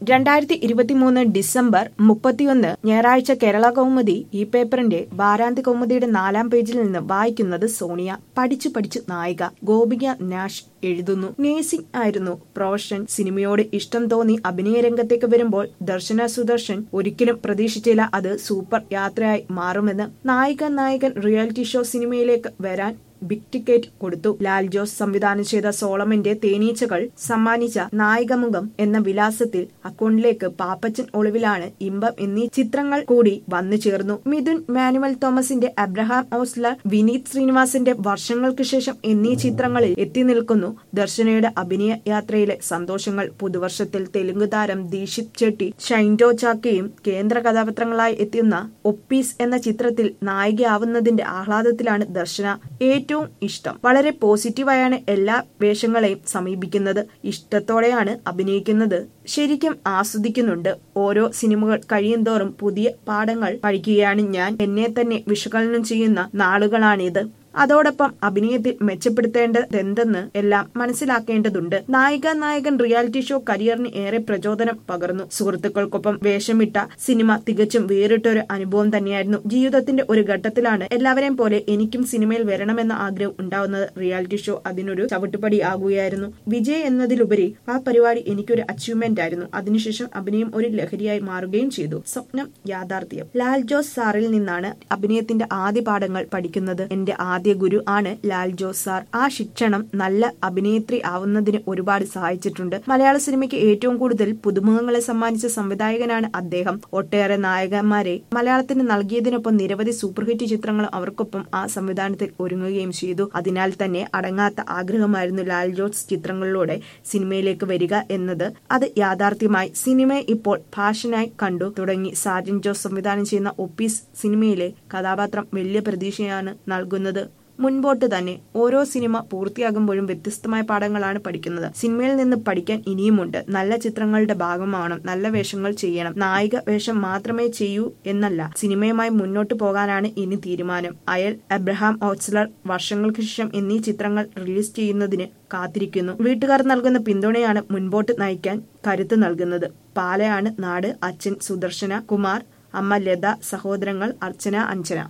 രണ്ടായിരത്തി ഇരുപത്തിമൂന്ന് ഡിസംബർ മുപ്പത്തിയൊന്ന് ഞായറാഴ്ച കേരള കൗമുദി ഈ പേപ്പറിന്റെ വാരാന്ത്യ കൗമുദിയുടെ നാലാം പേജിൽ നിന്ന് വായിക്കുന്നത് സോണിയ പഠിച്ചു പഠിച്ചു നായിക ഗോപിക നാഷ് എഴുതുന്നു നേഴ്സിംഗ് ആയിരുന്നു പ്രൊഫഷൻ സിനിമയോട് ഇഷ്ടം തോന്നി അഭിനയ രംഗത്തേക്ക് വരുമ്പോൾ ദർശന സുദർശൻ ഒരിക്കലും പ്രതീക്ഷിച്ചില്ല അത് സൂപ്പർ യാത്രയായി മാറുമെന്ന് നായിക നായകൻ റിയാലിറ്റി ഷോ സിനിമയിലേക്ക് വരാൻ ബിഗ് ടിക്കറ്റ് കൊടുത്തു ലാൽ ജോസ് സംവിധാനം ചെയ്ത സോളമന്റെ തേനീച്ചകൾ സമ്മാനിച്ച നായികമുഖം എന്ന വിലാസത്തിൽ അക്കൗണ്ടിലേക്ക് പാപ്പച്ചൻ ഒളിവിലാണ് ഇമ്പം എന്നീ ചിത്രങ്ങൾ കൂടി വന്നു ചേർന്നു മിഥുൻ മാനുവൽ തോമസിന്റെ അബ്രഹാം ഓസ്ലർ വിനീത് ശ്രീനിവാസന്റെ വർഷങ്ങൾക്ക് ശേഷം എന്നീ ചിത്രങ്ങളിൽ എത്തി നിൽക്കുന്നു ദർശനയുടെ അഭിനയ യാത്രയിലെ സന്തോഷങ്ങൾ പുതുവർഷത്തിൽ തെലുങ്ക് താരം ദീക്ഷിത് ചെട്ടി ഷൈൻഡോ ചാക്കയും കേന്ദ്ര കഥാപാത്രങ്ങളായി എത്തുന്ന ഒപ്പീസ് എന്ന ചിത്രത്തിൽ നായികയാവുന്നതിന്റെ ആഹ്ലാദത്തിലാണ് ദർശന ഏറ്റവും ഇഷ്ടം വളരെ പോസിറ്റീവായാണ് എല്ലാ വേഷങ്ങളെയും സമീപിക്കുന്നത് ഇഷ്ടത്തോടെയാണ് അഭിനയിക്കുന്നത് ശരിക്കും ആസ്വദിക്കുന്നുണ്ട് ഓരോ സിനിമകൾ കഴിയുന്തോറും പുതിയ പാഠങ്ങൾ പഠിക്കുകയാണ് ഞാൻ എന്നെ തന്നെ വിശകലനം ചെയ്യുന്ന നാളുകളാണിത് അതോടൊപ്പം അഭിനയത്തിൽ മെച്ചപ്പെടുത്തേണ്ടതെന്തെന്ന് എല്ലാം മനസ്സിലാക്കേണ്ടതുണ്ട് നായിക നായകൻ റിയാലിറ്റി ഷോ കരിയറിന് ഏറെ പ്രചോദനം പകർന്നു സുഹൃത്തുക്കൾക്കൊപ്പം വേഷമിട്ട സിനിമ തികച്ചും വേറിട്ടൊരു അനുഭവം തന്നെയായിരുന്നു ജീവിതത്തിന്റെ ഒരു ഘട്ടത്തിലാണ് എല്ലാവരെയും പോലെ എനിക്കും സിനിമയിൽ വരണമെന്ന ആഗ്രഹം ഉണ്ടാവുന്നത് റിയാലിറ്റി ഷോ അതിനൊരു ചവിട്ടുപടി ആകുകയായിരുന്നു വിജയ് എന്നതിലുപരി ആ പരിപാടി എനിക്കൊരു അച്ചീവ്മെന്റ് ആയിരുന്നു അതിനുശേഷം അഭിനയം ഒരു ലഹരിയായി മാറുകയും ചെയ്തു സ്വപ്നം യാഥാർത്ഥ്യം ലാൽ ജോസ് സാറിൽ നിന്നാണ് അഭിനയത്തിന്റെ ആദ്യ പാഠങ്ങൾ പഠിക്കുന്നത് എന്റെ ആദ്യ ഗുരു ആണ് ലാൽ ജോസ് സാർ ആ ശിക്ഷണം നല്ല അഭിനേത്രി ആവുന്നതിന് ഒരുപാട് സഹായിച്ചിട്ടുണ്ട് മലയാള സിനിമയ്ക്ക് ഏറ്റവും കൂടുതൽ പുതുമുഖങ്ങളെ സമ്മാനിച്ച സംവിധായകനാണ് അദ്ദേഹം ഒട്ടേറെ നായകന്മാരെ മലയാളത്തിന് നൽകിയതിനൊപ്പം നിരവധി സൂപ്പർ ഹിറ്റ് ചിത്രങ്ങളും അവർക്കൊപ്പം ആ സംവിധാനത്തിൽ ഒരുങ്ങുകയും ചെയ്തു അതിനാൽ തന്നെ അടങ്ങാത്ത ആഗ്രഹമായിരുന്നു ലാൽ ജോസ് ചിത്രങ്ങളിലൂടെ സിനിമയിലേക്ക് വരിക എന്നത് അത് യാഥാർത്ഥ്യമായി സിനിമയെ ഇപ്പോൾ ഫാഷനായി കണ്ടു തുടങ്ങി സാജൻ ജോസ് സംവിധാനം ചെയ്യുന്ന ഒപ്പീസ് സിനിമയിലെ കഥാപാത്രം വലിയ പ്രതീക്ഷയാണ് നൽകുന്നത് മുൻപോട്ട് തന്നെ ഓരോ സിനിമ പൂർത്തിയാകുമ്പോഴും വ്യത്യസ്തമായ പാഠങ്ങളാണ് പഠിക്കുന്നത് സിനിമയിൽ നിന്ന് പഠിക്കാൻ ഇനിയുമുണ്ട് നല്ല ചിത്രങ്ങളുടെ ഭാഗമാവണം നല്ല വേഷങ്ങൾ ചെയ്യണം നായിക വേഷം മാത്രമേ ചെയ്യൂ എന്നല്ല സിനിമയുമായി മുന്നോട്ട് പോകാനാണ് ഇനി തീരുമാനം അയൽ അബ്രഹാം ഓട്സ്ലർ വർഷങ്ങൾക്ക് ശേഷം എന്നീ ചിത്രങ്ങൾ റിലീസ് ചെയ്യുന്നതിന് കാത്തിരിക്കുന്നു വീട്ടുകാർ നൽകുന്ന പിന്തുണയാണ് മുൻപോട്ട് നയിക്കാൻ കരുത്ത് നൽകുന്നത് പാലയാണ് നാട് അച്ഛൻ സുദർശന കുമാർ അമ്മ ലത സഹോദരങ്ങൾ അർച്ചന അഞ്ജന